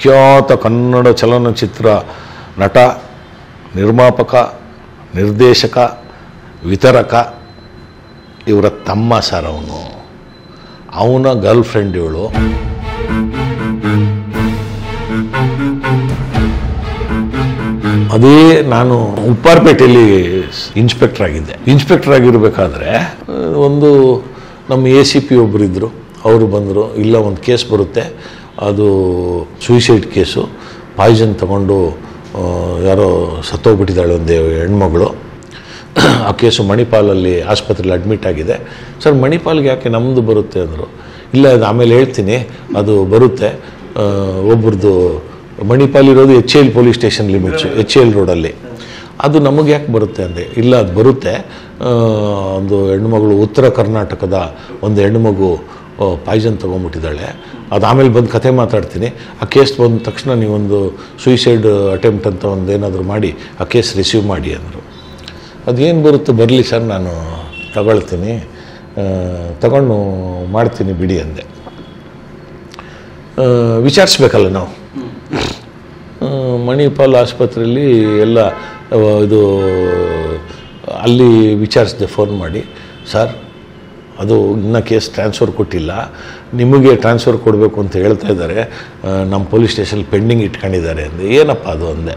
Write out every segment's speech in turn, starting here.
ಪ್ರಖ್ಯಾತ ಕನ್ನಡ ಚಲನಚಿತ್ರ ನಟ ನಿರ್ಮಾಪಕ ನಿರ್ದೇಶಕ ವಿತರಕ ಇವರ ತಮ್ಮ ಸರ್ ಅವನು ಅವನ ಗರ್ಲ್ ಫ್ರೆಂಡ್ ಇವಳು ಅದೇ ನಾನು ಉಪ್ಪಾರಪೇಟೆಯಲ್ಲಿ ಇನ್ಸ್ಪೆಕ್ಟರ್ ಆಗಿದ್ದೆ ಇನ್ಸ್ಪೆಕ್ಟರ್ ಆಗಿರಬೇಕಾದ್ರೆ ಒಂದು ನಮ್ಮ ಎ ಸಿ ಪಿ ಒಬ್ಬರಿದ್ದರು ಅವರು ಬಂದರು ಇಲ್ಲ ಒಂದು ಕೇಸ್ ಬರುತ್ತೆ ಅದು ಸೂಸೈಡ್ ಕೇಸು ಪಾಯ್ಸನ್ ತಗೊಂಡು ಆ, ಯಾರೋ ಸತ್ತೋಗ್ಬಿಟ್ಟಿದ್ದಾಳೆ ಒಂದು ಹೆಣ್ಮಗಳು ಆ ಕೇಸು ಮಣಿಪಾಲಲ್ಲಿ ಆಸ್ಪತ್ರೆಯಲ್ಲಿ ಅಡ್ಮಿಟ್ ಆಗಿದೆ ಸರ್ ಮಣಿಪಾಲ್ಗೆ ಯಾಕೆ ನಮ್ಮದು ಬರುತ್ತೆ ಅಂದರು ಇಲ್ಲ ಅದು ಆಮೇಲೆ ಹೇಳ್ತೀನಿ ಅದು ಬರುತ್ತೆ ಆ, ಒಬ್ರದ್ದು ಮಣಿಪಾಲ್ ಇರೋದು H L police station limits H L ರೋಡಲ್ಲಿ ಅದು ನಮಗೆ ಯಾಕೆ ಬರುತ್ತೆ ಅಂದೆ ಇಲ್ಲ ಅದು ಬರುತ್ತೆ ಆ, ಒಂದು ಹೆಣ್ಮಗಳು ಉತ್ತರ ಕರ್ನಾಟಕದ ಒಂದು ಹೆಣ್ಮಗು ಪಾಯ್ಸನ್ ತೊಗೊಂಬಿಟ್ಟಿದ್ದಾಳೆ ಅದು ಆಮೇಲೆ ಬಂದು ಕತೆ ಮಾತಾಡ್ತೀನಿ ಆ ಕೇಸ್ ಬಂದ ತಕ್ಷಣ ನೀವೊಂದು ಸೂಯಿಸೈಡ್ ಅಟೆಂಪ್ಟ್ ಅಂತ ಒಂದು ಏನಾದರೂ ಮಾಡಿ ಆ ಕೇಸ್ ರಿಸೀವ್ ಮಾಡಿ ಅಂದರು ಅದೇನು ಬರುತ್ತೆ ಬರಲಿ ಸರ್ ನಾನು ತಗೊಳ್ತೀನಿ ಆ, ತಗೊಂಡು ಮಾಡ್ತೀನಿ ಬಿಡಿ ಅಂದೆ ಆ, ವಿಚಾರಿಸ್ಬೇಕಲ್ಲ ನಾವು ಆ, ಮಣಿಪಾಲ್ ಆಸ್ಪತ್ರೆಯಲ್ಲಿ ಎಲ್ಲ ಆ, ಇದು ಅಲ್ಲಿ ವಿಚಾರಿಸಿದೆ ಫೋನ್ ಮಾಡಿ ಸರ್ ಅದು ಇನ್ನೂ ಕೇಸ್ ಟ್ರಾನ್ಸ್ಫರ್ ಕೊಟ್ಟಿಲ್ಲ ನಿಮಗೆ ಟ್ರಾನ್ಸ್ಫರ್ ಕೊಡಬೇಕು ಅಂತ ಹೇಳ್ತಾ ಇದ್ದಾರೆ ಆ, ನಮ್ಮ ಪೊಲೀಸ್ ಸ್ಟೇಷನ್ ಪೆಂಡಿಂಗ್ ಇಟ್ಕೊಂಡಿದ್ದಾರೆ ಅಂದೆ ಏನಪ್ಪ ಅದು ಅಂದೆ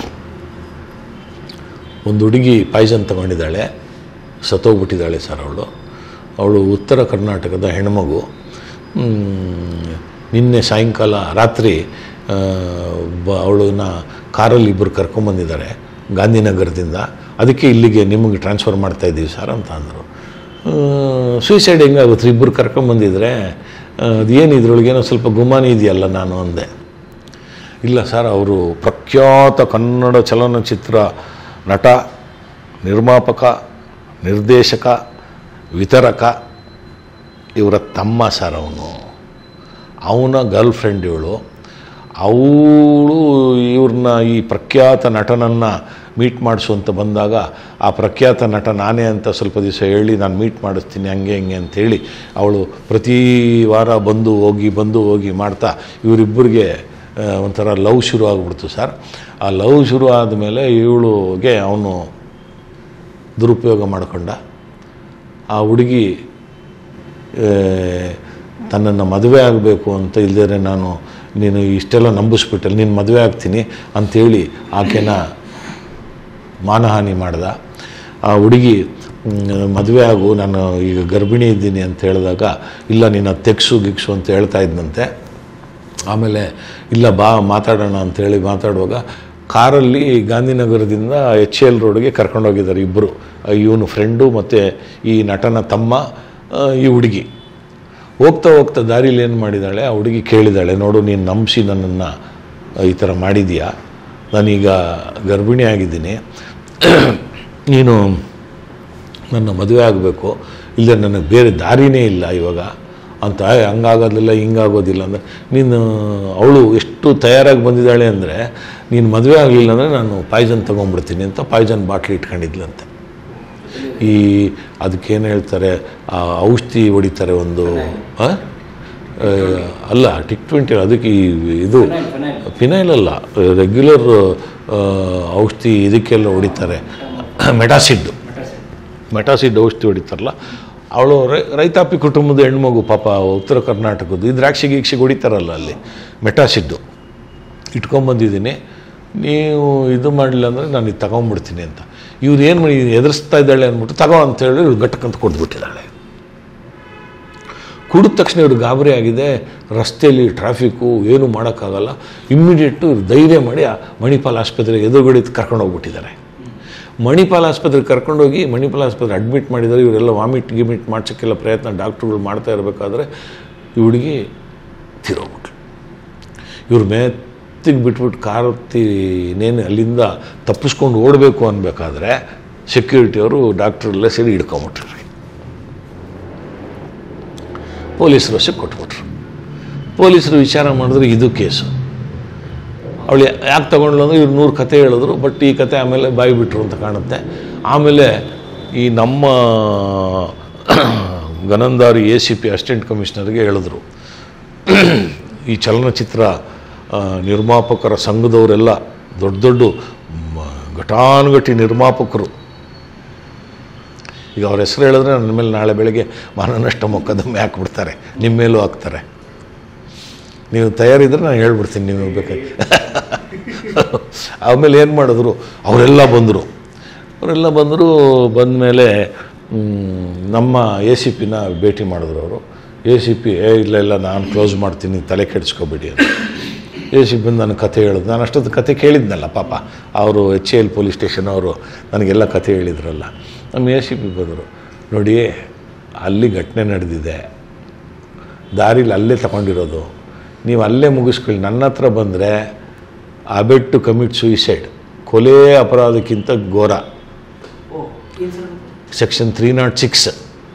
ಒಂದು ಹುಡುಗಿ ಪಾಯ್ಸನ್ ತಗೊಂಡಿದ್ದಾಳೆ ಸತ್ತೋಗ್ಬಿಟ್ಟಿದ್ದಾಳೆ ಸರ್ ಅವಳು ಅವಳು ಉತ್ತರ ಕರ್ನಾಟಕದ ಹೆಣ್ಮಗು ಮ್, ನಿನ್ನೆ ಸಾಯಂಕಾಲ ರಾತ್ರಿ ಆ, ಬ- ಅವಳನ್ನ ಕಾರಲ್ಲಿ ಇಬ್ಬರು ಕರ್ಕೊಂಬಂದಿದ್ದಾರೆ ಗಾಂಧಿನಗರದಿಂದ ಅದಕ್ಕೆ ಇಲ್ಲಿಗೆ ನಿಮಗೆ ಟ್ರಾನ್ಸ್ಫರ್ ಮಾಡ್ತಾ ಇದ್ದೀವಿ ಸರ್ ಅಂತ ಅಂದರು ಸೂಸೈಡ್ ಹೆಂಗಾಗುತ್ತೆ ಇಬ್ಬರು ಕರ್ಕೊಂಬಂದಿದ್ರೆ ಅದೇನು ಇದ್ರೊಳಗೇನೋ ಸ್ವಲ್ಪ ಗುಮಾನಿ ಇದೆಯಲ್ಲ ನಾನು ಅಂದೆ ಇಲ್ಲ ಸರ್ ಅವರು ಪ್ರಖ್ಯಾತ ಕನ್ನಡ ಚಲನಚಿತ್ರ ನಟ ನಿರ್ಮಾಪಕ ನಿರ್ದೇಶಕ ವಿತರಕ ಇವರ ತಮ್ಮ ಸರ್ ಅವನು ಅವನ ಗರ್ಲ್ ಫ್ರೆಂಡ್ ಇವಳು ಅವಳು ಇವ್ರನ್ನ ಈ ಪ್ರಖ್ಯಾತ ನಟನನ್ನು ಮೀಟ್ ಮಾಡಿಸು ಅಂತ ಬಂದಾಗ ಆ ಪ್ರಖ್ಯಾತ ನಟ ನಾನೇ ಅಂತ ಸ್ವಲ್ಪ ದಿವಸ ಹೇಳಿ ನಾನು ಮೀಟ್ ಮಾಡಿಸ್ತೀನಿ ಹಂಗೆ ಹಿಂಗೆ ಅಂತೇಳಿ ಅವಳು ಪ್ರತಿ ವಾರ ಬಂದು ಹೋಗಿ ಬಂದು ಹೋಗಿ ಮಾಡ್ತಾ ಇವರಿಬ್ಬರಿಗೆ ಆ, ಒಂಥರ ಲವ್ ಶುರು ಆಗ್ಬಿಡ್ತು ಸರ್ ಆ ಲವ್ ಶುರು ಆದಮೇಲೆ ಇವಳುಗೆ ಅವನು ದುರುಪಯೋಗ ಮಾಡಿಕೊಂಡ ಆ ಹುಡುಗಿ ತನ್ನನ್ನು ಮದುವೆ ಆಗಬೇಕು ಅಂತ ಇಲ್ಲದೇ ನಾನು ನೀನು ಇಷ್ಟೆಲ್ಲ ನಂಬಿಸ್ಬಿಟ್ಟಲ್ಲಿ ನೀನು ಮದುವೆ ಆಗ್ತೀನಿ ಅಂಥೇಳಿ ಆಕೆನ ಮಾನಹಾನಿ ಮಾಡ್ದ ಆ ಹುಡುಗಿ ಮದುವೆ ಆಗು ನಾನು ಈಗ ಗರ್ಭಿಣಿ ಇದ್ದೀನಿ ಅಂತ ಹೇಳಿದಾಗ ಇಲ್ಲ ನೀನು ಅದು ತೆಗ್ಸು ಗಿಗ್ಸು ಅಂತ ಹೇಳ್ತಾ ಇದ್ದಂತೆ ಆಮೇಲೆ ಇಲ್ಲ ಬಾ ಮಾತಾಡೋಣ ಅಂತೇಳಿ ಮಾತಾಡುವಾಗ ಕಾರಲ್ಲಿ ಗಾಂಧಿನಗರದಿಂದ ಎಚ್ ಎಲ್ ರೋಡ್ಗೆ ಕರ್ಕೊಂಡೋಗಿದ್ದಾರೆ ಇಬ್ಬರು ಇವನು ಫ್ರೆಂಡು ಮತ್ತು ಈ ನಟನ ತಮ್ಮ ಆ, ಈ ಹುಡುಗಿ ಹೋಗ್ತಾ ಹೋಗ್ತಾ ದಾರಿಲಿ ಏನು ಮಾಡಿದ್ದಾಳೆ ಆ ಹುಡುಗಿ ಕೇಳಿದಾಳೆ ನೋಡು ನೀನು ನಂಬಿಸಿ ನನ್ನನ್ನು ಈ ಥರ ಮಾಡಿದೀಯಾ ನಾನೀಗ ಗರ್ಭಿಣಿ ಆಗಿದ್ದೀನಿ ನೀನು ನನ್ನ ಮದುವೆ ಆಗಬೇಕು ಇಲ್ಲ ನನಗೆ ಬೇರೆ ದಾರಿನೇ ಇಲ್ಲ ಇವಾಗ ಅಂತ "ಏ, ಹಂಗಾಗೋದಿಲ್ಲ ಹಿಂಗಾಗೋದಿಲ್ಲ ಅಂದರೆ ನೀನು ಅವಳು ಎಷ್ಟು ತಯಾರಾಗಿ ಬಂದಿದ್ದಾಳೆ ಅಂದರೆ ನೀನು ಮದುವೆ ಆಗಲಿಲ್ಲ ಅಂದರೆ ನಾನು ಪಾಯ್ಸನ್ ತೊಗೊಂಡ್ಬಿಡ್ತೀನಿ ಅಂತ ಪಾಯ್ಸನ್ ಬಾಟ್ಲಿ ಇಟ್ಕೊಂಡಿದ್ಲಂತೆ ಈ ಅದಕ್ಕೇನು ಹೇಳ್ತಾರೆ ಆ ಔಷಧಿ ಹೊಡಿತಾರೆ ಒಂದು ಆ? ಆ, ಅಲ್ಲ ಟಿಕ್ ಟ್ವೆಂಟಿ ಅದಕ್ಕೆ ಈ ಇದು ಫಿನೈಲ್ ಅಲ್ಲ ರೆಗ್ಯುಲರ್ ಔಷಧಿ ಇದಕ್ಕೆಲ್ಲ ಹೊಡಿತಾರೆ ಮೆಟಾಸಿಡ್ ಮೆಟಾಸಿಡ್ ಔಷಧಿ ಹೊಡಿತಾರಲ್ಲ ಅವಳು ರೈತಾಪಿ ಕುಟುಂಬದ ಹೆಣ್ಮಗು ಪಾಪ ಉತ್ತರ ಕರ್ನಾಟಕದ್ದು ಈ ದ್ರಾಕ್ಷಿ ಗೀಕ್ಷಿಗೆ ಹೊಡಿತಾರಲ್ಲ ಅಲ್ಲಿ ಮೆಟಾಸಿಡ್ಡು ಇಟ್ಕೊಂಬಂದಿದ್ದೀನಿ ನೀವು ಇದು ಮಾಡಲಿಲ್ಲ ಅಂದರೆ ನಾನು ಇದು ತಗೊಂಬಿಡ್ತೀನಿ ಅಂತ ಇವ್ರು ಏನು ಮಾಡಿ ಎದುರಿಸ್ತಾ ಇದ್ದಾಳೆ ಅಂದ್ಬಿಟ್ಟು ತಗೋ ಅಂತೇಳಿ ಇವ್ರು ಗಟ್ಟಕ್ಕಂತ ಕೊಡ್ಬಿಟ್ಟಿದ್ದಾಳೆ ಕುಡಿದ ತಕ್ಷಣ ಇವ್ರು ಗಾಬರಿ ಆಗಿದೆ ರಸ್ತೆಯಲ್ಲಿ ಟ್ರಾಫಿಕ್ಕು ಏನು ಮಾಡೋಕ್ಕಾಗಲ್ಲ ಇಮ್ಮಿಡಿಯೇಟು ಇವ್ರು ಧೈರ್ಯ ಮಾಡಿ ಆ ಮಣಿಪಾಲ್ ಆಸ್ಪತ್ರೆಗೆ ಎದುರುಗಡೆ ಕರ್ಕೊಂಡು ಹೋಗ್ಬಿಟ್ಟಿದ್ದಾರೆ ಮಣಿಪಾಲ್ ಆಸ್ಪತ್ರೆಗೆ ಕರ್ಕೊಂಡೋಗಿ ಮಣಿಪಾಲ್ ಆಸ್ಪತ್ರೆ ಅಡ್ಮಿಟ್ ಮಾಡಿದ್ದಾರೆ ಇವರೆಲ್ಲ ವಾಮಿಟ್ ಗಿಮಿಟ್ ಮಾಡ್ಸೋಕ್ಕೆಲ್ಲ ಪ್ರಯತ್ನ ಡಾಕ್ಟ್ರುಗಳು ಮಾಡ್ತಾ ಇರಬೇಕಾದ್ರೆ ಈ ಹುಡುಗಿ ತೀರೋಗ್ಬಿಟ್ಲು ಇವ್ರ ಮೆತ್ತಿಗೆ ಬಿಟ್ಬಿಟ್ಟು ಕಾರತ್ತಿ ಇನ್ನೇನು ಅಲ್ಲಿಂದ ತಪ್ಪಿಸ್ಕೊಂಡು ಓಡಬೇಕು ಅನ್ಬೇಕಾದ್ರೆ ಸೆಕ್ಯೂರಿಟಿಯವರು ಡಾಕ್ಟ್ರೆಲ್ಲ ಸೇರಿ ಹಿಡ್ಕೊಂಬಿಟ್ರು ಪೊಲೀಸರು ವಶಕ್ಕೆ ಕೊಟ್ಬಿಟ್ರು ಪೊಲೀಸರು ವಿಚಾರ ಮಾಡಿದ್ರು ಇದು ಕೇಸು ಅವಳು ಯಾಕೆ ತಗೊಂಡ್ಲು ಅಂದರೆ ಇವ್ರು ನೂರು ಕತೆ ಹೇಳಿದ್ರು ಬಟ್ ಈ ಕತೆ ಆಮೇಲೆ ಬಾಯಿ ಬಿಟ್ರು ಅಂತ ಕಾಣುತ್ತೆ ಆಮೇಲೆ ಈ ನಮ್ಮ ಗನಂದಾರಿ ಎ ಸಿ ಪಿ ಅಸಿಸ್ಟೆಂಟ್ ಕಮಿಷನರ್ಗೆ ಹೇಳಿದ್ರು ಈ ಚಲನಚಿತ್ರ ಆ, ನಿರ್ಮಾಪಕರ ಸಂಘದವರೆಲ್ಲ ದೊಡ್ಡ ದೊಡ್ಡ ಮ- ಘಟಾನುಘಟಿ ನಿರ್ಮಾಪಕರು ಈಗ ಅವ್ರ ಹೆಸರು ಹೇಳಿದ್ರೆ ನನ್ನ ಮೇಲೆ ನಾಳೆ ಬೆಳಗ್ಗೆ ಮಾನನಷ್ಟ ಮೊಕದ್ದಮೆ ಹಾಕ್ಬಿಡ್ತಾರೆ ನಿಮ್ಮ ಮೇಲೂ ಹಾಕ್ತಾರೆ ನೀವು ತಯಾರಿದ್ರೆ ನಾನು ಹೇಳ್ಬಿಡ್ತೀನಿ ನೀವು ಬೇಕಾಗಿ ಆಮೇಲೆ ಏನು ಮಾಡಿದ್ರು ಅವರೆಲ್ಲ ಬಂದರು ಅವರೆಲ್ಲ ಬಂದರು ಬಂದಮೇಲೆ ನಮ್ಮ ಎ ಸಿ ಪಿನ ಭೇಟಿ ಮಾಡಿದ್ರು ಅವರು ಎ ಸಿ ಪಿ ಏ ಇಲ್ಲ ಇಲ್ಲ ನಾನು ಕ್ಲೋಸ್ ಮಾಡ್ತೀನಿ ತಲೆ ಕೆಡಿಸ್ಕೋಬೇಡಿ ಅಂತ ಎ ಸಿ ಪಿ ನನ್ನ ಕಥೆ ಹೇಳಿದ್ರು ನಾನು ಅಷ್ಟೊತ್ತು ಕತೆ ಕೇಳಿದ್ನಲ್ಲ ಪಾಪ ಅವರು ಎಚ್ ಎಲ್ ಪೊಲೀಸ್ ಸ್ಟೇಷನ್ ಅವರು ನನಗೆಲ್ಲ ಕಥೆ ಹೇಳಿದ್ರಲ್ಲ ನಮ್ಮ ಎ ಸಿ ಪಿ ಬಂದರು ನೋಡಿ ಅಲ್ಲಿ ಘಟನೆ ನಡೆದಿದೆ ದಾರಿಲಿ ಅಲ್ಲೇ ತಗೊಂಡಿರೋದು ನೀವು ಅಲ್ಲೇ ಮುಗಿಸ್ಕೊಳ್ಳಿ ನನ್ನ ಹತ್ರ ಬಂದರೆ ಅಬೆಟ್ ಟು ಕಮಿಟ್ ಸುಯಿಸೈಡ್ ಕೊಲೆ ಅಪರಾಧಕ್ಕಿಂತ ಘೋರ ಓ ಏನು sir section three nought six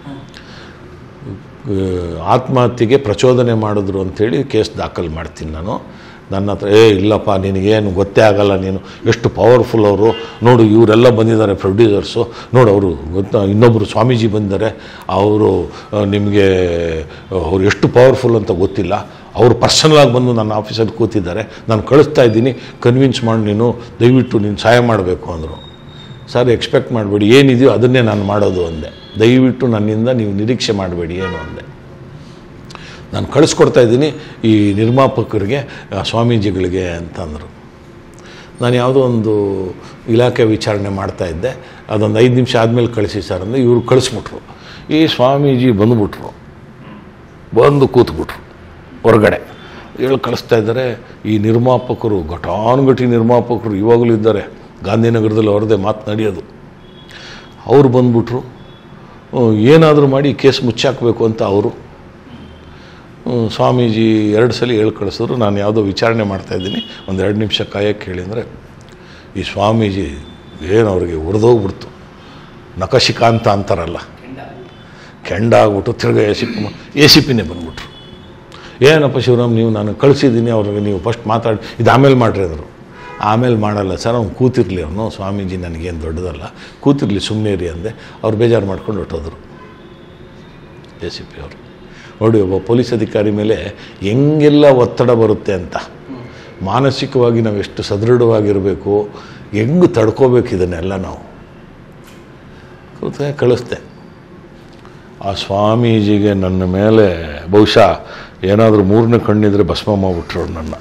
ಆತ್ಮಹತ್ಯೆಗೆ ಪ್ರಚೋದನೆ ಮಾಡಿದ್ರು ಅಂಥೇಳಿ ಕೇಸ್ ದಾಖಲು ಮಾಡ್ತೀನಿ ನಾನು ನನ್ನ ಹತ್ರ ಏ ಇಲ್ಲಪ್ಪ ನಿನಗೇನು ಗೊತ್ತೇ ಆಗಲ್ಲ ನೀನು ಎಷ್ಟು ಪವರ್ಫುಲ್ ಅವರು ನೋಡು ಇವರೆಲ್ಲ ಬಂದಿದ್ದಾರೆ ಪ್ರೊಡ್ಯೂಸರ್ಸು ನೋಡು ಅವರು ಗೊತ್ತಾ ಇನ್ನೊಬ್ಬರು ಸ್ವಾಮೀಜಿ ಬಂದಿದ್ದಾರೆ ಅವರು ನಿಮಗೆ ಅವ್ರು ಎಷ್ಟು ಪವರ್ಫುಲ್ ಅಂತ ಗೊತ್ತಿಲ್ಲ ಅವರು ಪರ್ಸನಲಾಗಿ ಬಂದು ನನ್ನ ಆಫೀಸಲ್ಲಿ ಕೂತಿದ್ದಾರೆ ನಾನು ಕಳಿಸ್ತಾ ಇದ್ದೀನಿ ಕನ್ವಿನ್ಸ್ ಮಾಡಿ ನೀನು ದಯವಿಟ್ಟು ನೀನು ಸಹಾಯ ಮಾಡಬೇಕು ಅಂದರು ಸರ್ ಎಕ್ಸ್ಪೆಕ್ಟ್ ಮಾಡಬೇಡಿ ಏನಿದೆಯೋ ಅದನ್ನೇ ನಾನು ಮಾಡೋದು ಅಂದೆ ದಯವಿಟ್ಟು ನನ್ನಿಂದ ನೀವು ನಿರೀಕ್ಷೆ ಮಾಡಬೇಡಿ ಏನು ಅಂದೆ ನಾನು ಕಳಿಸ್ಕೊಡ್ತಾ ಇದ್ದೀನಿ ಈ ನಿರ್ಮಾಪಕರಿಗೆ ಆ, ಸ್ವಾಮೀಜಿಗಳಿಗೆ ಅಂತಂದರು ನಾನು ಯಾವುದೋ ಒಂದು ಇಲಾಖೆ ವಿಚಾರಣೆ ಮಾಡ್ತಾ ಇದ್ದೆ ಅದೊಂದು ಐದು ನಿಮಿಷ ಆದಮೇಲೆ ಕಳಿಸಿ ಸರ್ ಅಂದರೆ ಇವರು ಕಳಿಸ್ಬಿಟ್ರು ಈ ಸ್ವಾಮೀಜಿ ಬಂದುಬಿಟ್ರು ಬಂದು ಕೂತ್ಬಿಟ್ರು ಹೊರಗಡೆ ಹೇಳಿ ಕಳಿಸ್ತಾ ಇದ್ದಾರೆ ಈ ನಿರ್ಮಾಪಕರು ಘಟಾನುಘಟಿ ನಿರ್ಮಾಪಕರು ಇವಾಗಲೂ ಇದ್ದಾರೆ ಗಾಂಧಿನಗರದಲ್ಲಿ ಅವ್ರದ್ದೇ ಮಾತು ನಡೆಯೋದು ಅವ್ರು ಬಂದ್ಬಿಟ್ರು ಏನಾದರೂ ಮಾಡಿ ಕೇಸ್ ಮುಚ್ಚಾಕಬೇಕು ಅಂತ ಅವರು ಹ್ಮ್, ಸ್ವಾಮೀಜಿ ಎರಡು ಸಲ ಹೇಳಿ ಕಳಿಸಿದ್ರು ನಾನು ಯಾವುದೋ ವಿಚಾರಣೆ ಮಾಡ್ತಾಯಿದ್ದೀನಿ ಒಂದು ಎರಡು ನಿಮಿಷ ಕಾಯಕ್ಕೆ ಹೇಳಿ ಅಂದರೆ ಈ ಸ್ವಾಮೀಜಿ ಏನು ಅವ್ರಿಗೆ ಉರಿದೋಗ್ಬಿಡ್ತು ನಕಶಿಕಾಂತ ಅಂತಾರಲ್ಲ ಕೆಂಡ ಕೆಂಡ ಆಗ್ಬಿಟ್ಟು ತಿರ್ಗಾ A C P A C ಪಿನೇ ಬಂದ್ಬಿಟ್ರು ಏನಪ್ಪ ಶಿವರಾಮ್ ನೀವು ನಾನು ಕಳಿಸಿದ್ದೀನಿ ಅವ್ರಿಗೆ ನೀವು ಫಸ್ಟ್ ಮಾತಾಡಿ ಇದು ಆಮೇಲೆ ಮಾಡ್ರಿ ಅಂದರು ಆಮೇಲೆ ಮಾಡಲ್ಲ ಸರ್ ಅವ್ನು ಕೂತಿರ್ಲಿ ಅವನು ಸ್ವಾಮೀಜಿ ನನಗೇನು ದೊಡ್ಡದಲ್ಲ ಕೂತಿರ್ಲಿ ಸುಮ್ಮನೆ ಇರಿ ಅಂದೆ ಅವ್ರು ಬೇಜಾರು ಮಾಡ್ಕೊಂಡು ಹೊಟ್ಟೋದ್ರು ಎ ಸಿ ಪಿ ಅವರು ನೋಡಿ ಒಬ್ಬ ಪೊಲೀಸ್ ಅಧಿಕಾರಿ ಮೇಲೆ ಹೆಂಗೆಲ್ಲ ಒತ್ತಡ ಬರುತ್ತೆ ಅಂತ ಮಾನಸಿಕವಾಗಿ ನಾವು ಎಷ್ಟು ಸದೃಢವಾಗಿರಬೇಕು ಹೆಂಗೆ ತಡ್ಕೋಬೇಕು ಇದನ್ನೆಲ್ಲ ನಾವು ಕೂತೆ ಕಳಿಸ್ದೆ ಆ ಸ್ವಾಮೀಜಿಗೆ ನನ್ನ ಮೇಲೆ ಬಹುಶಃ ಏನಾದರೂ ಮೂರನೇ ಕಣ್ಣಿದ್ರೆ ಭಸ್ಮ ಮಾಡಿಬಿಟ್ರು ನನ್ನ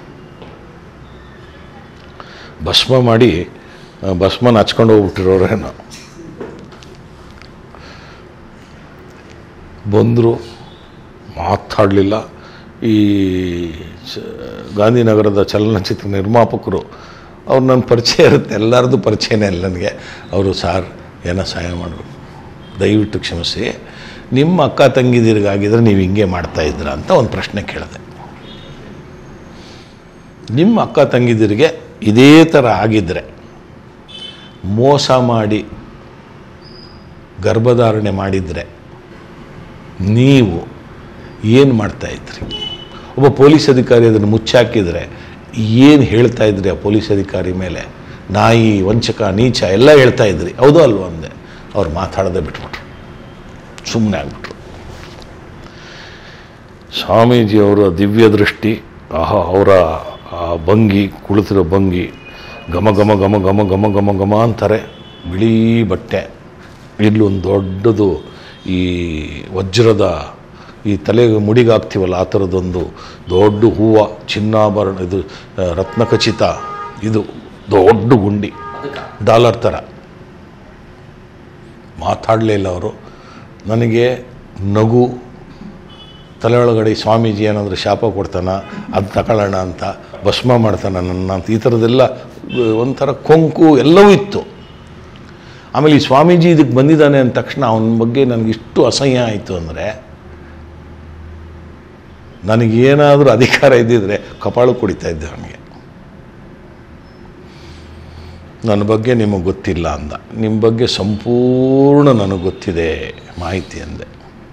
ಭಸ್ಮ ಮಾಡಿ ಆ, ಭಸ್ಮನ ಹಚ್ಕೊಂಡು ಹೋಗ್ಬಿಟ್ಟಿರೋರೇನೋ ಬಂದರು ಮಾತಾಡಲಿಲ್ಲ ಈ ಚ- ಗಾಂಧಿನಗರದ ಚಲನಚಿತ್ರ ನಿರ್ಮಾಪಕರು ಅವ್ರು ನನ್ನ ಪರಿಚಯ ಇರುತ್ತೆ ಎಲ್ಲರದ್ದು ಪರಿಚಯನೇ ಇಲ್ಲ ನನಗೆ ಅವರು ಸಾರ್ ಏನೋ ಸಹಾಯ ಮಾಡಬೇಕು ದಯವಿಟ್ಟು ಕ್ಷಮಿಸಿ ನಿಮ್ಮ ಅಕ್ಕ ತಂಗಿದಿರಿಗಾಗಿದ್ರೆ ನೀವು ಹಿಂಗೆ ಮಾಡ್ತಾಯಿದ್ರ ಅಂತ ಒಂದು ಪ್ರಶ್ನೆ ಕೇಳಿದೆ ನಿಮ್ಮ ಅಕ್ಕ ತಂಗಿದಿರಿಗೆ ಇದೇ ಥರ ಆಗಿದ್ದರೆ ಮೋಸ ಮಾಡಿ ಗರ್ಭಧಾರಣೆ ಮಾಡಿದರೆ ನೀವು ಏನು ಮಾಡ್ತಾಯಿದ್ರಿ ಒಬ್ಬ ಪೊಲೀಸ್ ಅಧಿಕಾರಿ ಅದನ್ನು ಮುಚ್ಚಾಕಿದರೆ ಏನು ಹೇಳ್ತಾ ಇದ್ರಿ ಆ ಪೊಲೀಸ್ ಅಧಿಕಾರಿ ಮೇಲೆ ನಾಯಿ ವಂಚಕ ನೀಚ ಎಲ್ಲ ಹೇಳ್ತಾ ಇದ್ರಿ ಹೌದು ಅಲ್ವಾ ಅಂದೆ ಅವ್ರು ಮಾತಾಡದೆ ಬಿಟ್ಬಿಟ್ರು ಸುಮ್ಮನೆ ಆಗ್ಬಿಟ್ರು ಸ್ವಾಮೀಜಿಯವರ ದಿವ್ಯ ದೃಷ್ಟಿ ಆಹಾ ಅವರ ಆ ಭಂಗಿ ಕುಳಿತಿರೋ ಭಂಗಿ ಘಮ ಘಮ ಘಮ ಘಮ ಘಮ ಘಮ ಘಮ ಅಂತಾರೆ ಬಿಳಿ ಬಟ್ಟೆ ಇಲ್ಲೊಂದು ದೊಡ್ಡದು ಈ ವಜ್ರದ ಈ ತಲೆಗೆ ಮುಡಿಗೆ ಹಾಕ್ತೀವಲ್ಲ ಆ ಥರದೊಂದು ದೊಡ್ಡ ಹೂವು ಚಿನ್ನಾಭರಣ ಇದು ಆ, ರತ್ನಖಚಿತ ಇದು ದೊಡ್ಡ ಗುಂಡಿ ಅದಕ್ಕೆ ಡಾಲರ್ ಥರ ಮಾತಾಡಲೇ ಇಲ್ಲ ಅವರು ನನಗೆ ನಗು ತಲೆ ಒಳಗಡೆ ಈ ಸ್ವಾಮೀಜಿ ಏನಾದರೂ ಶಾಪ ಕೊಡ್ತಾನ ಅದು ತಗೊಳ್ಳೋಣ ಅಂತ ಭಸ್ಮ ಮಾಡ್ತಾನ ನನ್ನ ಅಂತ ಈ ಥರದ್ದೆಲ್ಲ ಅಹ್, ಒಂಥರ ಕೊಂಕು ಎಲ್ಲವೂ ಇತ್ತು ಆಮೇಲೆ ಈ ಸ್ವಾಮೀಜಿ ಇದಕ್ಕೆ ಬಂದಿದ್ದಾನೆ ಅಂದ ತಕ್ಷಣ ಅವನ ಬಗ್ಗೆ ನನಗಿಷ್ಟು ಅಸಹ್ಯ ಆಯಿತು ಅಂದರೆ ನನಗೇನಾದರೂ ಅಧಿಕಾರ ಇದ್ದಿದ್ರೆ ಕಪಾಳು ಕುಡಿತಾ ಇದ್ದೆ ಅವನಿಗೆ ನನ್ನ ಬಗ್ಗೆ ನಿಮಗೆ ಗೊತ್ತಿಲ್ಲ ಅಂದ ನಿಮ್ಮ ಬಗ್ಗೆ ಸಂಪೂರ್ಣ ನನಗೆ ಗೊತ್ತಿದೆ ಮಾಹಿತಿ ಅಂದೆ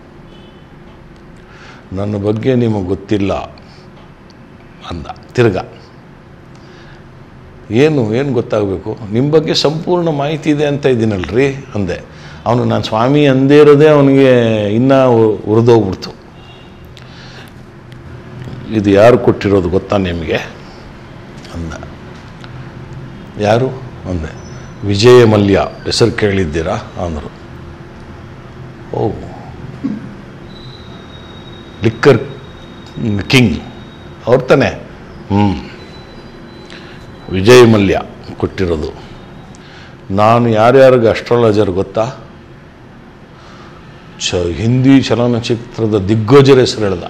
ನನ್ನ ಬಗ್ಗೆ ನಿಮಗೆ ಗೊತ್ತಿಲ್ಲ ಅಂದ ತಿರ್ಗ ಏನು ಏನು ಗೊತ್ತಾಗಬೇಕು ನಿಮ್ಮ ಬಗ್ಗೆ ಸಂಪೂರ್ಣ ಮಾಹಿತಿ ಇದೆ ಅಂತ ಇದ್ದೀನಲ್ರಿ ಅಂದೆ ಅವನು ನಾನು ಸ್ವಾಮಿ ಅಂದೇ ಇರೋದೇ ಅವನಿಗೆ ಇನ್ನೂ ಉರಿದೋಗ್ಬಿಡ್ತು ಇದು ಯಾರು ಕೊಟ್ಟಿರೋದು ಗೊತ್ತಾ ನಿಮಗೆ ಅಂದ ಯಾರು ಅಂದೆ ವಿಜಯ ಮಲ್ಯ ಹೆಸರು ಕೇಳಿದ್ದೀರಾ ಅಂದರು ಓ ಲಿಕ್ಕರ್ ಕಿಂಗ್ ಅವ್ರ ತಾನೆ ಹ್ಞೂ ವಿಜಯ್ ಮಲ್ಯ ಕೊಟ್ಟಿರೋದು ನಾನು ಯಾರ್ಯಾರಿಗೆ ಅಸ್ಟ್ರಾಲಜರ್ ಗೊತ್ತಾ ಚ ಹಿಂದಿ ಚಲನಚಿತ್ರದ ದಿಗ್ಗಜರ ಹೆಸರು ಹೇಳ್ದ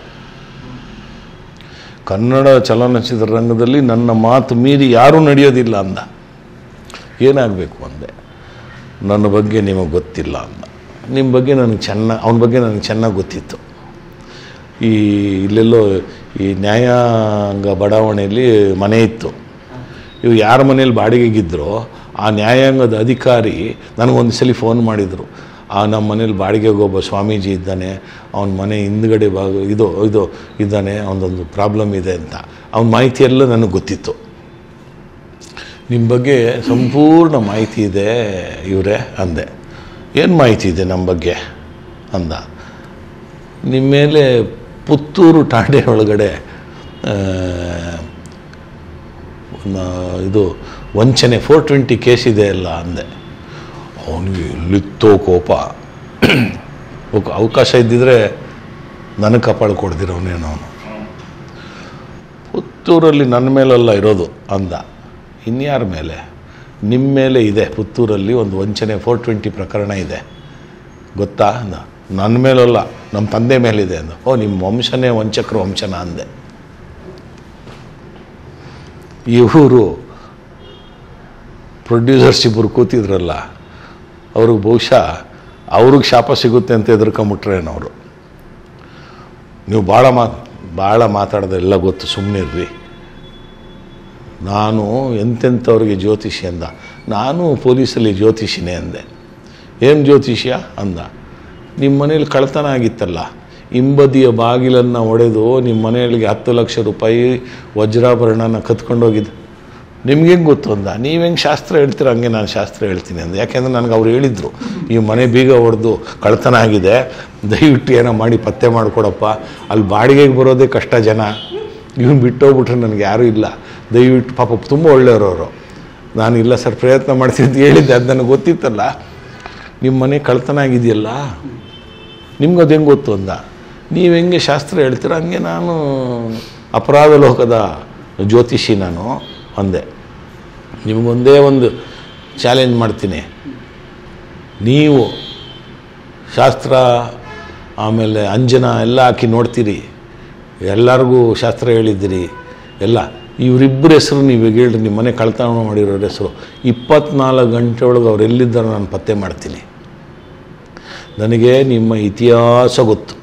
ಕನ್ನಡ ಚಲನಚಿತ್ರ ರಂಗದಲ್ಲಿ ನನ್ನ ಮಾತು ಮೀರಿ ಯಾರೂ ನಡೆಯೋದಿಲ್ಲ ಅಂದ ಏನಾಗಬೇಕು ಅಂದೆ ನನ್ನ ಬಗ್ಗೆ ನಿಮಗೆ ಗೊತ್ತಿಲ್ಲ ಅಂದ ನಿಮ್ಮ ಬಗ್ಗೆ ನನಗೆ ಚೆನ್ನಾಗಿ ಅವನ ಬಗ್ಗೆ ನನಗೆ ಚೆನ್ನಾಗಿ ಗೊತ್ತಿತ್ತು ಈ ಇಲ್ಲೆಲ್ಲೋ ಈ ನ್ಯಾಯಾಂಗ ಬಡಾವಣೆಯಲ್ಲಿ ಮನೆ ಇತ್ತು ಇವು ಯಾರ ಮನೇಲಿ ಬಾಡಿಗೆಗಿದ್ದರೋ ಆ ನ್ಯಾಯಾಂಗದ ಅಧಿಕಾರಿ ನನಗೊಂದು ಸಲ ಫೋನ್ ಮಾಡಿದರು ಆ ನಮ್ಮ ಮನೇಲಿ ಬಾಡಿಗೆಗೆ ಒಬ್ಬ ಸ್ವಾಮೀಜಿ ಇದ್ದಾನೆ ಅವನ ಮನೆ ಹಿಂದ್ಗಡೆ ಭಾಗ ಇದು ಇದು ಇದ್ದಾನೆ ಅವನದೊಂದು ಪ್ರಾಬ್ಲಮ್ ಇದೆ ಅಂತ ಅವನ ಮಾಹಿತಿ ಎಲ್ಲ ನನಗೆ ಗೊತ್ತಿತ್ತು ನಿಮ್ಮ ಬಗ್ಗೆ ಸಂಪೂರ್ಣ ಮಾಹಿತಿ ಇದೆ ಇವರೇ ಅಂದೆ ಏನು ಮಾಹಿತಿ ಇದೆ ನಮ್ಮ ಬಗ್ಗೆ ಅಂದ ನಿಮ್ಮ ಮೇಲೆ ಪುತ್ತೂರು ಠಾಣೆ ಒಳಗಡೆ ಆ, ನ- ಇದು ವಂಚನೆ ಫೋರ್ ಟ್ವೆಂಟಿ ಕೇಸ್ ಇದೆ ಅಲ್ಲ ಅಂದೆ ಅವನಿಗೆ ಎಲ್ಲಿತ್ತೋ ಕೋಪ ಅವಕ- ಅವಕಾಶ ಇದ್ದಿದ್ರೆ ನನಗೆ ಕಪಾಳು ಕೊಡ್ದಿರೋನೇನೋ ಅವನು ಪುತ್ತೂರಲ್ಲಿ ನನ್ನ ಮೇಲೆಲ್ಲ ಇರೋದು ಅಂದ ಇನ್ಯಾರ ಮೇಲೆ ನಿಮ್ಮ ಮೇಲೆ ಇದೆ ಪುತ್ತೂರಲ್ಲಿ ಒಂದು ವಂಚನೆ ಫೋರ್ ಟ್ವೆಂಟಿ ಪ್ರಕರಣ ಇದೆ ಗೊತ್ತಾ ಅಂದ ನನ್ನ ಮೇಲಲ್ಲ ನಮ್ಮ ತಂದೆ ಮೇಲಿದೆ ಅಂದ ಓ ನಿಮ್ಮ ವಂಶನೇ ವಂಚಕರ ವಂಶನ ಅಂದೆ ಇವರು ಪ್ರೊಡ್ಯೂಸರ್ಸ್ ಇಬ್ಬರು ಕೂತಿದ್ರಲ್ಲ ಅವ್ರಿಗೆ ಬಹುಶಃ ಅವ್ರಿಗೆ ಶಾಪ ಸಿಗುತ್ತೆ ಅಂತ ಎದುರ್ಕೊಂಬಿಟ್ರೇನವರು ನೀವು ಭಾಳ ಮಾ ಭಾಳ ಮಾತಾಡೋದು ಎಲ್ಲ ಗೊತ್ತು ಸುಮ್ಮನಿರ್ರಿ ನಾನು ಎಂತೆಂಥವ್ರಿಗೆ ಜ್ಯೋತಿಷಿ ಅಂದ ನಾನು ಪೊಲೀಸಲ್ಲಿ ಜ್ಯೋತಿಷಿನೇ ಅಂದೆ ಏನು ಜ್ಯೋತಿಷ್ಯ ಅಂದ ನಿಮ್ಮ ಮನೇಲಿ ಕಳ್ತನ ಆಗಿತ್ತಲ್ಲ ಹಿಂಬದಿಯ ಬಾಗಿಲನ್ನು ಒಡೆದು ನಿಮ್ಮ ಮನೆಯಲ್ಲಿಗೆ ಹತ್ತು ಲಕ್ಷ ರೂಪಾಯಿ ವಜ್ರಾಭರಣನ ಕತ್ಕೊಂಡೋಗಿದ್ದು ನಿಮ್ಗೆ ಹೆಂಗೆ ಗೊತ್ತು ಅಂದ ನೀವು ಹೆಂಗೆ ಶಾಸ್ತ್ರ ಹೇಳ್ತೀರ ಹಂಗೆ ನಾನು ಶಾಸ್ತ್ರ ಹೇಳ್ತೀನಿ ಅಂದೆ ಯಾಕೆಂದ್ರೆ ನನಗೆ ಅವ್ರು ಹೇಳಿದರು ಈ ಮನೆ ಬೀಗ ಹೊಡೆದು ಕಳ್ತನ ಆಗಿದೆ ದಯವಿಟ್ಟು ಏನೋ ಮಾಡಿ ಪತ್ತೆ ಮಾಡಿಕೊಡಪ್ಪ ಅಲ್ಲಿ ಬಾಡಿಗೆಗೆ ಬರೋದೇ ಕಷ್ಟ ಜನ ಇವ್ನು ಬಿಟ್ಟೋಗ್ಬಿಟ್ರೆ ನನಗೆ ಯಾರೂ ಇಲ್ಲ ದಯವಿಟ್ಟು ಪಾಪ ತುಂಬ ಒಳ್ಳೆಯವರು ಅವರು ನಾನು ಇಲ್ಲ ಸರ್ ಪ್ರಯತ್ನ ಮಾಡ್ತೀನಿ ಅಂತ ಹೇಳಿದ್ದೆ ಅದು ನನಗೆ ಗೊತ್ತಿತ್ತಲ್ಲ ನಿಮ್ಮ ಮನೆ ಕಳ್ತನ ಆಗಿದೆಯಲ್ಲ ನಿಮ್ಗೆ ಅದು ಹೆಂಗೆ ಗೊತ್ತು ಅಂದ ನೀವು ಹೆಂಗೆ ಶಾಸ್ತ್ರ ಹೇಳ್ತೀರ ಹಂಗೆ ನಾನು ಅಪರಾಧ ಲೋಕದ ಜ್ಯೋತಿಷಿ ನಾನು ಅಂದೆ ನಿಮಗೊಂದೇ ಒಂದು ಚಾಲೆಂಜ್ ಮಾಡ್ತೀನಿ ನೀವು ಶಾಸ್ತ್ರ ಆಮೇಲೆ ಅಂಜನ ಎಲ್ಲ ಹಾಕಿ ನೋಡ್ತೀರಿ ಎಲ್ಲರಿಗೂ ಶಾಸ್ತ್ರ ಹೇಳಿದ್ದೀರಿ ಎಲ್ಲ ಇವರಿಬ್ಬರ ಹೆಸರು ನೀವು ಈಗ ಹೇಳ್ರಿ ನಿಮ್ಮ ಮನೆ ಕಳ್ತನ ಮಾಡಿರೋರ ಹೆಸರು ಇಪ್ಪತ್ನಾಲ್ಕು ಗಂಟೆ ಒಳಗೆ ಅವ್ರು ಎಲ್ಲಿದ್ದಾರೋ ನಾನು ಪತ್ತೆ ಮಾಡ್ತೀನಿ ನನಗೆ ನಿಮ್ಮ ಇತಿಹಾಸ ಗೊತ್ತು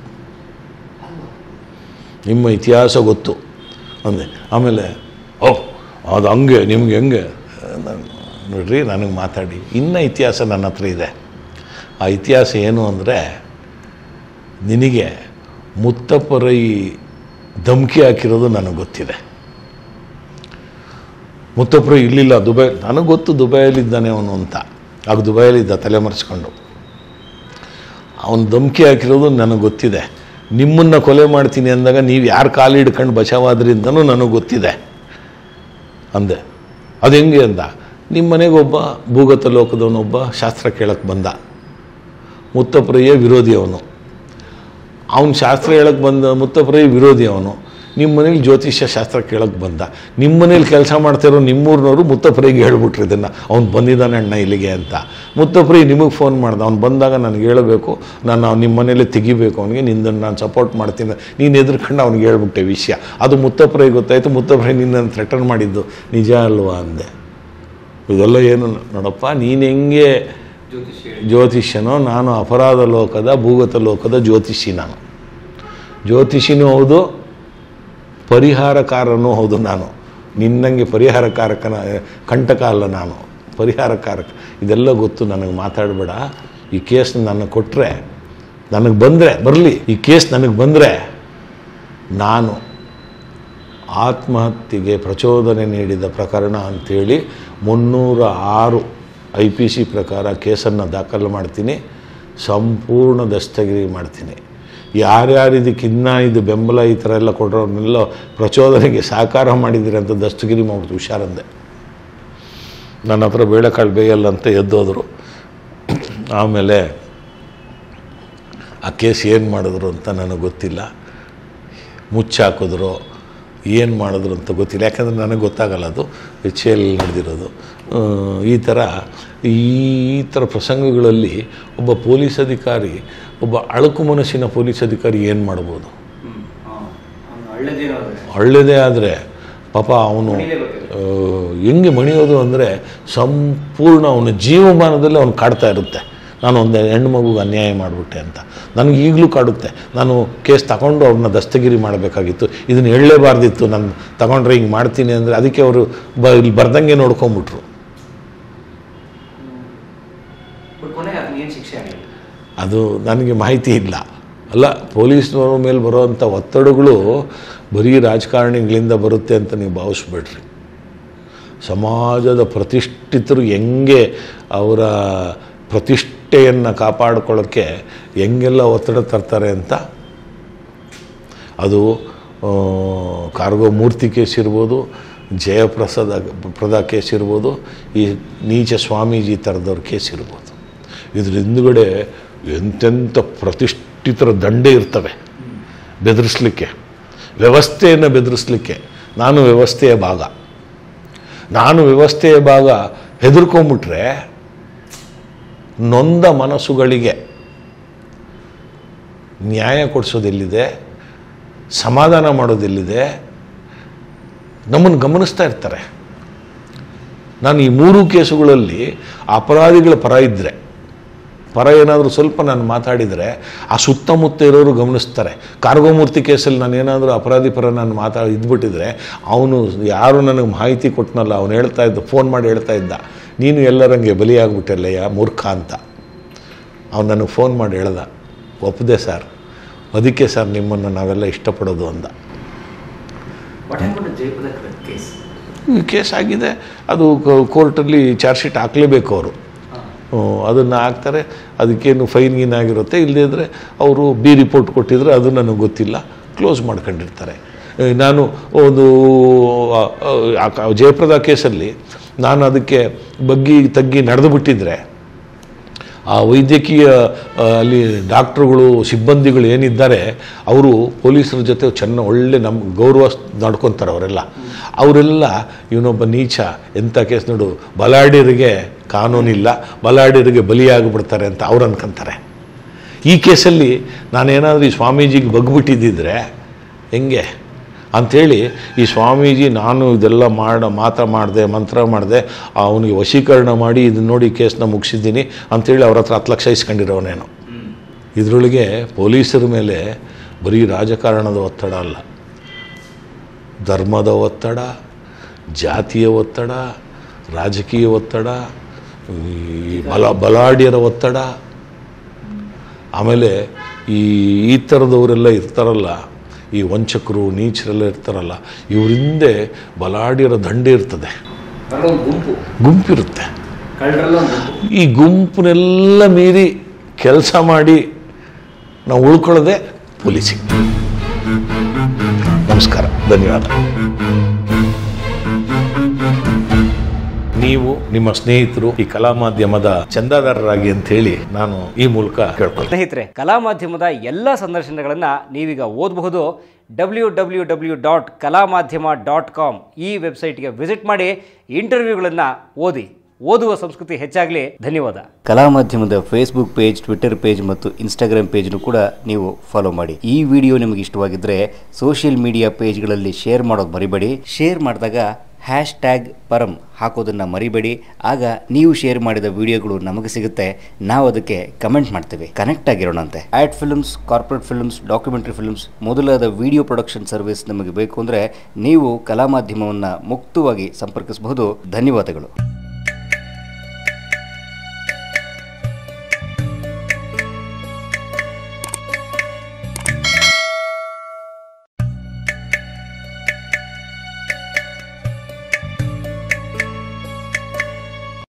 ನಿಮ್ಮ ಇತಿಹಾಸ ಗೊತ್ತು ಅಂದೆ ಆಮೇಲೆ ಓ ಅದು ಹಂಗೆ ನಿಮ್ಗೆ ಹೆಂಗೆ ನಾನ್- ನೋಡ್ರಿ ನನಗೆ ಮಾತಾಡಿ ಇನ್ನೂ ಇತಿಹಾಸ ನನ್ನ ಹತ್ರ ಇದೆ ಆ ಇತಿಹಾಸ ಏನು ಅಂದರೆ ನಿನಗೆ ಮುತ್ತಪ್ಪರೈ ಧಮ್ಕಿ ಹಾಕಿರೋದು ನನಗೆ ಗೊತ್ತಿದೆ ಮುತ್ತಪ್ಪರೈ ಇಲ್ಲಿಲ್ಲ ದುಬೈ ನನಗೆ ಗೊತ್ತು ದುಬೈಯಲ್ಲಿದ್ದಾನೆ ಅವನು ಅಂತ ಆಗ ದುಬೈಯಲ್ಲಿದ್ದ ತಲೆ ಮರೆಸ್ಕೊಂಡು ಅವನು ಧಮ್ಕಿ ಹಾಕಿರೋದು ನನಗೆ ಗೊತ್ತಿದೆ ನಿಮ್ಮನ್ನು ಕೊಲೆ ಮಾಡ್ತೀನಿ ಅಂದಾಗ ನೀವು ಯಾರು ಕಾಲು ಹಿಡ್ಕೊಂಡು ಬಚಾವಾದ್ರಿಂದನೂ ನನಗೆ ಗೊತ್ತಿದೆ ಅಂದೆ ಅದು ಹೆಂಗೆ ಅಂದ ನಿಮ್ಮ ಮನೆಗೆ ಒಬ್ಬ ಭೂಗತ ಲೋಕದವನೊಬ್ಬ ಶಾಸ್ತ್ರ ಕೇಳಕ್ಕೆ ಬಂದ ಮುತ್ತಪ್ರಯ್ಯ ವಿರೋಧಿ ಅವನು ಅವನು ಶಾಸ್ತ್ರ ಹೇಳಕ್ಕೆ ಬಂದ ಮುತ್ತಪ್ರಯ್ಯ ವಿರೋಧಿ ಅವನು ನಿಮ್ಮ ಮನೇಲಿ ಜ್ಯೋತಿಷ್ಯ ಶಾಸ್ತ್ರ ಕೇಳಕ್ಕೆ ಬಂದ ನಿಮ್ಮ ಮನೇಲಿ ಕೆಲಸ ಮಾಡ್ತಿರೋ ನಿಮ್ಮೂರಿನವರು ಮುತ್ತಪ್ರಯ್ಯಗೆ ಹೇಳ್ಬಿಟ್ರು ಇದನ್ನು ಅವ್ನು ಬಂದಿದ್ದಾನೆ ಅಣ್ಣ ಇಲ್ಲಿಗೆ ಅಂತ ಮುತ್ತಪ್ರಯ್ಯ ನಿಮಗೆ ಫೋನ್ ಮಾಡ್ದ ಅವ್ನು ಬಂದಾಗ ನನಗೆ ಹೇಳಬೇಕು ನಾನು ಅವ್ನು ನಿಮ್ಮ ಮನೇಲಿ ತೆಗಿಬೇಕು ಅವನಿಗೆ ನಿಂದನ್ನು ನಾನು ಸಪೋರ್ಟ್ ಮಾಡ್ತೀನಿ ನೀನು ಎದುರ್ಕೊಂಡು ಅವ್ನಿಗೆ ಹೇಳ್ಬಿಟ್ಟೆ ವಿಷಯ ಅದು ಮುತ್ತಪ್ರಯ್ಯ ಗೊತ್ತಾಯಿತು ಮುತ್ತಪ್ರಯ್ಯ ನಿನ್ನನ್ನು ಥ್ರೆಟನ್ ಮಾಡಿದ್ದು ನಿಜ ಅಲ್ವಾ ಅಂದೆ ಇದೆಲ್ಲ ಏನು ನೋಡಪ್ಪ ನೀನು ಹೆಂಗೆ ಜ್ಯೋತಿಷ್ಯ ಜ್ಯೋತಿಷ್ಯನೋ ನಾನು ಅಪರಾಧ ಲೋಕದ ಭೂಗತ ಲೋಕದ ಜ್ಯೋತಿಷಿ ನಾನು ಜ್ಯೋತಿಷಿನೂ ಹೌದು ಪರಿಹಾರಕಾರನೂ ಹೌದು ನಾನು ನಿನ್ನಂಗೆ ಪರಿಹಾರಕಾರಕನ ಕಂಟಕ ಅಲ್ಲ ನಾನು ಪರಿಹಾರಕಾರಕ ಇದೆಲ್ಲ ಗೊತ್ತು ನನಗೆ ಮಾತಾಡಬೇಡ ಈ ಕೇಸ್ ನನಗೆ ಕೊಟ್ಟರೆ ನನಗೆ ಬಂದರೆ ಬರಲಿ ಈ ಕೇಸ್ ನನಗೆ ಬಂದರೆ ನಾನು ಆತ್ಮಹತ್ಯೆಗೆ ಪ್ರಚೋದನೆ ನೀಡಿದ ಪ್ರಕರಣ ಅಂಥೇಳಿ ಮುನ್ನೂರ ಆರು ಐ ಪಿ ಸಿ ಪ್ರಕಾರ ಕೇಸನ್ನು ದಾಖಲು ಮಾಡ್ತೀನಿ ಸಂಪೂರ್ಣ ದಸ್ತಗಿರಿ ಮಾಡ್ತೀನಿ ಯಾರ್ಯಾರು ಇದಕ್ಕೆ ಇನ್ನೂ ಇದು ಬೆಂಬಲ ಈ ಥರ ಎಲ್ಲ ಕೊಟ್ಟವ್ರನ್ನೆಲ್ಲ ಪ್ರಚೋದನೆಗೆ ಸಹಕಾರ ಮಾಡಿದ್ದೀರಿ ಅಂತ ದಸ್ತಗಿರಿ ಮಾಡ್ಬಿಟ್ಟು ಹುಷಾರಂದೆ ನನ್ನ ಹತ್ರ ಬೇಳೆಕಾಳು ಬೇಯಲ್ಲ ಅಂತ ಎದ್ದೋದ್ರು ಆಮೇಲೆ ಆ ಕೇಸ್ ಏನು ಮಾಡಿದ್ರು ಅಂತ ನನಗೆ ಗೊತ್ತಿಲ್ಲ ಮುಚ್ಚಾಕಿದ್ರು ಏನು ಮಾಡಿದ್ರು ಅಂತ ಗೊತ್ತಿಲ್ಲ ಯಾಕಂದರೆ ನನಗೆ ಗೊತ್ತಾಗಲ್ಲ ಅದು ಎಚ್ ಎಲ್ ನಡೆದಿರೋದು ಆ, ಈ ಥರ ಈ ಥರ ಪ್ರಸಂಗಗಳಲ್ಲಿ ಒಬ್ಬ ಪೊಲೀಸ್ ಅಧಿಕಾರಿ ಒಬ್ಬ ಅಳುಕು ಮನಸ್ಸಿನ ಪೊಲೀಸ್ ಅಧಿಕಾರಿ ಏನು ಮಾಡ್ಬೋದು ಒಳ್ಳೇದೇನಾದ್ರೆ ಒಳ್ಳೆಯದೇ ಆದರೆ ಪಾಪ ಅವನು ಹೆಂಗೆ ಮಣಿಯೋದು ಅಂದರೆ ಸಂಪೂರ್ಣ ಅವನ ಜೀವಮಾನದಲ್ಲಿ ಅವನು ಕಾಡ್ತಾ ಇರುತ್ತೆ ನಾನು ಒಂದು ಹೆಣ್ಣು ಮಗುಗೆ ಅನ್ಯಾಯ ಮಾಡಿಬಿಟ್ಟೆ ಅಂತ ನನಗೆ ಈಗಲೂ ಕಾಡುತ್ತೆ ನಾನು ಕೇಸ್ ತಗೊಂಡು ಅವ್ರನ್ನ ದಸ್ತಗಿರಿ ಮಾಡಬೇಕಾಗಿತ್ತು ಇದನ್ನು ಹೇಳಲೇಬಾರ್ದಿತ್ತು ನಾನು ತಗೊಂಡ್ರೆ ಹಿಂಗೆ ಮಾಡ್ತೀನಿ ಅಂದರೆ ಅದಕ್ಕೆ ಅವರು ಬ ಇಲ್ಲಿ ಬರ್ದಂಗೆ ನೋಡ್ಕೊಂಬಿಟ್ರು ಬಟ್ ಕೊನೆಗೆ ಅದನ್ನ ಏನು ಶಿಕ್ಷೆ ಆಗಿಲ್ಲ ಅದು ನನಗೆ ಮಾಹಿತಿ ಇಲ್ಲ ಅಲ್ಲ ಪೊಲೀಸ್ನವ್ರ ಮೇಲೆ ಬರೋವಂಥ ಒತ್ತಡಗಳು ಬರೀ ರಾಜಕಾರಣಿಗಳಿಂದ ಬರುತ್ತೆ ಅಂತ ನೀವು ಭಾವಿಸ್ಬೇಡ್ರಿ ಸಮಾಜದ ಪ್ರತಿಷ್ಠಿತರು ಹೆಂಗೆ ಅವರ ಪ್ರತಿಷ್ಠೆಯನ್ನು ಕಾಪಾಡ್ಕೊಳ್ಳೋಕ್ಕೆ ಹೆಂಗೆಲ್ಲ ಒತ್ತಡ ತರ್ತಾರೆ ಅಂತ ಅದು ಆ, ಕಾರ್ಗೋ ಮೂರ್ತಿ ಕೇಸ್ ಇರ್ಬೋದು ಜಯಪ್ರಸಾದ ಪ್ರದ ಕೇಸ್ ಇರ್ಬೋದು ಈ ನೀಚ ಸ್ವಾಮೀಜಿ ಥರದವ್ರ ಕೇಸ್ ಇರ್ಬೋದು ಇದ್ರ ಹಿಂದುಗಡೆ ಎಂತೆಂಥ ಪ್ರತಿಷ್ಠಿತರ ದಂಡೆ ಇರ್ತವೆ ಬೆದರಿಸ್ಲಿಕ್ಕೆ ವ್ಯವಸ್ಥೆಯನ್ನು ಬೆದರಿಸ್ಲಿಕ್ಕೆ ನಾನು ವ್ಯವಸ್ಥೆಯ ಭಾಗ ನಾನು ವ್ಯವಸ್ಥೆಯ ಭಾಗ ಹೆದರ್ಕೊಂಬಿಟ್ರೆ ನೊಂದ ಮನಸ್ಸುಗಳಿಗೆ ನ್ಯಾಯ ಕೊಡಿಸೋದೆಲ್ಲಿದೆ ಸಮಾಧಾನ ಮಾಡೋದೆಲ್ಲಿದೆ ನಮ್ಮನ್ನು ಗಮನಿಸ್ತಾ ಇರ್ತಾರೆ ನಾನು ಈ ಮೂರು ಕೇಸುಗಳಲ್ಲಿ ಅಪರಾಧಿಗಳ ಪರ ಇದ್ದರೆ ಪರ ಏನಾದರೂ ಸ್ವಲ್ಪ ನಾನು ಮಾತಾಡಿದರೆ ಆ ಸುತ್ತಮುತ್ತ ಇರೋರು ಗಮನಿಸ್ತಾರೆ ಕಾರ್ಗೋಮೂರ್ತಿ ಕೇಸಲ್ಲಿ ನಾನು ಏನಾದರೂ ಅಪರಾಧಿ ಪರ ನಾನು ಮಾತಾ ಇದ್ಬಿಟ್ಟಿದ್ರೆ ಅವನು ಯಾರು ನನಗೆ ಮಾಹಿತಿ ಕೊಟ್ಟನಲ್ಲ ಅವನು ಹೇಳ್ತಾ ಇದ್ದ ಫೋನ್ ಮಾಡಿ ಹೇಳ್ತಾ ಇದ್ದ ನೀನು ಎಲ್ಲರಂಗೆ ಬಲಿಯಾಗ್ಬಿಟ್ಟಲ್ಲಯ್ಯ ಮೂರ್ಖ ಅಂತ ಅವ್ನು ನನಗೆ ಫೋನ್ ಮಾಡಿ ಹೇಳ್ದ ಒಪ್ಪದೆ ಸರ್ ಅದಕ್ಕೆ ಸರ್ ನಿಮ್ಮನ್ನು ನಾವೆಲ್ಲ ಇಷ್ಟಪಡೋದು ಅಂದ ವಾಟ್ ಹ್ಯಾಪನ್ ಜಯಪದ ಕೇಸ್ ಈ ಕೇಸ್ ಆಗಿದೆ ಅದು ಕೋರ್ಟಲ್ಲಿ ಚಾರ್ಜ್ ಶೀಟ್ ಹಾಕಲೇಬೇಕು ಅವರು ಅದನ್ನು ಹಾಕ್ತಾರೆ ಅದಕ್ಕೇನು ಫೈನ್ ಗೀನ್ ಆಗಿರುತ್ತೆ ಇಲ್ಲದೇ ಇದ್ದರೆ ಅವರು ಬಿ ರಿಪೋರ್ಟ್ ಕೊಟ್ಟಿದ್ರೆ ಅದು ನನಗೆ ಗೊತ್ತಿಲ್ಲ ಕ್ಲೋಸ್ ಮಾಡ್ಕೊಂಡಿರ್ತಾರೆ ಆ, ನಾನು ಒಂದು ಆ, ಆ, ಆ ಜಯಪ್ರದ ಕೇಸಲ್ಲಿ ನಾನು ಅದಕ್ಕೆ ಬಗ್ಗಿ ತಗ್ಗಿ ನಡೆದು ಬಿಟ್ಟಿದ್ರೆ ಆ ವೈದ್ಯಕೀಯ ಆ, ಅಲ್ಲಿ ಡಾಕ್ಟ್ರುಗಳು ಸಿಬ್ಬಂದಿಗಳು ಏನಿದ್ದಾರೆ ಅವರು ಪೊಲೀಸರ ಜೊತೆ ಚೆನ್ನ ಒಳ್ಳೆ ನಮ್ಮ ಗೌರವ ನಡ್ಕೊತಾರೆ ಅವರೆಲ್ಲ ಅವರೆಲ್ಲ ಇವನೊಬ್ಬ ನೀಚ ಎಂಥ ಕೇಸ್ ನೋಡು ಬಲಾಢ್ಯರಿಗೆ ಕಾನೂನಿಲ್ಲ ಬಲಾಢ್ಯರಿಗೆ ಬಲಿಯಾಗಿಬಿಡ್ತಾರೆ ಅಂತ ಅವ್ರು ಅನ್ಕೊಂತಾರೆ ಈ ಕೇಸಲ್ಲಿ ನಾನೇನಾದರೂ ಈ ಸ್ವಾಮೀಜಿಗೆ ಬಗ್ಬಿಟ್ಟಿದ್ದಿದ್ರೆ ಹೆಂಗೆ ಅಂಥೇಳಿ ಈ ಸ್ವಾಮೀಜಿ ನಾನು ಇದೆಲ್ಲ ಮಾಡ ಮಾತ್ರ ಮಾಡಿದೆ ಮಂತ್ರ ಮಾಡಿದೆ ಅವನಿಗೆ ವಶೀಕರಣ ಮಾಡಿ ಇದನ್ನ ನೋಡಿ ಕೇಸ್ನ ಮುಗಿಸಿದ್ದೀನಿ ಅಂಥೇಳಿ ಅವ್ರ ಹತ್ರ ಹತ್ತು ಲಕ್ಷ ಇಸ್ಕೊಂಡಿರೋನೇನು ಇದರೊಳಗೆ ಪೊಲೀಸರ ಮೇಲೆ ಬರೀ ರಾಜಕಾರಣದ ಒತ್ತಡ ಅಲ್ಲ ಧರ್ಮದ ಒತ್ತಡ ಜಾತಿಯ ಒತ್ತಡ ರಾಜಕೀಯ ಒತ್ತಡ ಈ ಬಲ ಬಲಾಢ್ಯರ ಒತ್ತಡ ಆಮೇಲೆ ಈ ಈ ಥರದವರೆಲ್ಲ ಇರ್ತಾರಲ್ಲ ಈ ವಂಚಕರು ನೀಚರೆಲ್ಲ ಇರ್ತಾರಲ್ಲ ಇವರಿಂದೆ ಬಲಾಢ್ಯರ ದಂಡೆ ಇರ್ತದೆ ಒಂದು ಗುಂಪು ಗುಂಪಿರುತ್ತೆ ಕಳ್ಳರಲ್ಲ ಒಂದು ಗುಂಪು ಈ ಗುಂಪನ್ನೆಲ್ಲ ಮೀರಿ ಕೆಲಸ ಮಾಡಿ ನಾವು ಉಳ್ಕೊಳ್ಳೋದೆ ಪೊಲೀಸಿಂಗ್ ನಮಸ್ಕಾರ ಧನ್ಯವಾದ ನೀವು ನಿಮ್ಮ ಸ್ನೇಹಿತರು ಈ ಕಲಾ ಮಾಧ್ಯಮದ ಚಂದಾದಾರರಾಗಿ ಅಂತ ಹೇಳಿ ನಾನು ಈ ಮೂಲಕ ಕೇಳ್ಕೊಳ್ತೇನೆ ಸ್ನೇಹಿತರೆ ಕಲಾ ಮಾಧ್ಯಮದ ಎಲ್ಲ ಸಂದರ್ಶನಗಳನ್ನು ನೀವೀಗ ಓದಬಹುದು ಡಬ್ಲ್ಯೂ ಡಬ್ಲ್ಯೂ ಡಬ್ಲ್ಯೂ ಡಾಟ್ ಕಲಾ ಮಾಧ್ಯಮ ಡಾಟ್ ಕಾಮ್ ಈ ವೆಬ್ಸೈಟ್ಗೆ ವಿಸಿಟ್ ಮಾಡಿ ಇಂಟರ್ವ್ಯೂಗಳನ್ನು ಓದಿ ಓದುವ ಸಂಸ್ಕೃತಿ ಹೆಚ್ಚಾಗಲಿ ಧನ್ಯವಾದ ಕಲಾ ಮಾಧ್ಯಮದ ಫೇಸ್ಬುಕ್ ಪೇಜ್ ಟ್ವಿಟರ್ ಪೇಜ್ ಮತ್ತು ಇನ್ಸ್ಟಾಗ್ರಾಮ್ ಪೇಜ್ನು ಕೂಡ ನೀವು ಫಾಲೋ ಮಾಡಿ ಈ ವಿಡಿಯೋ ನಿಮಗೆ ಇಷ್ಟವಾಗಿದ್ದರೆ ಸೋಷಿಯಲ್ ಮೀಡಿಯಾ ಪೇಜ್ಗಳಲ್ಲಿ ಶೇರ್ ಮಾಡೋದು ಮರಿಬೇಡಿ ಶೇರ್ ಮಾಡಿದಾಗ ಹ್ಯಾಶ್ ಟ್ಯಾಗ್ ಪರಂ ಹಾಕೋದನ್ನು ಮರಿಬೇಡಿ ಆಗ ನೀವು ಶೇರ್ ಮಾಡಿದ ವಿಡಿಯೋಗಳು ನಮಗೆ ಸಿಗುತ್ತೆ ನಾವು ಅದಕ್ಕೆ ಕಮೆಂಟ್ ಮಾಡ್ತೇವೆ ಕನೆಕ್ಟ್ ಆಗಿರೋಣಂತೆ ad films corporate films documentary films ಮೊದಲಾದ ವಿಡಿಯೋ ಪ್ರೊಡಕ್ಷನ್ ಸರ್ವಿಸ್ ನಮಗೆ ಬೇಕು ಅಂದರೆ ನೀವು ಕಲಾ ಮಾಧ್ಯಮವನ್ನು ಮುಕ್ತವಾಗಿ ಸಂಪರ್ಕಿಸಬಹುದು ಧನ್ಯವಾದಗಳು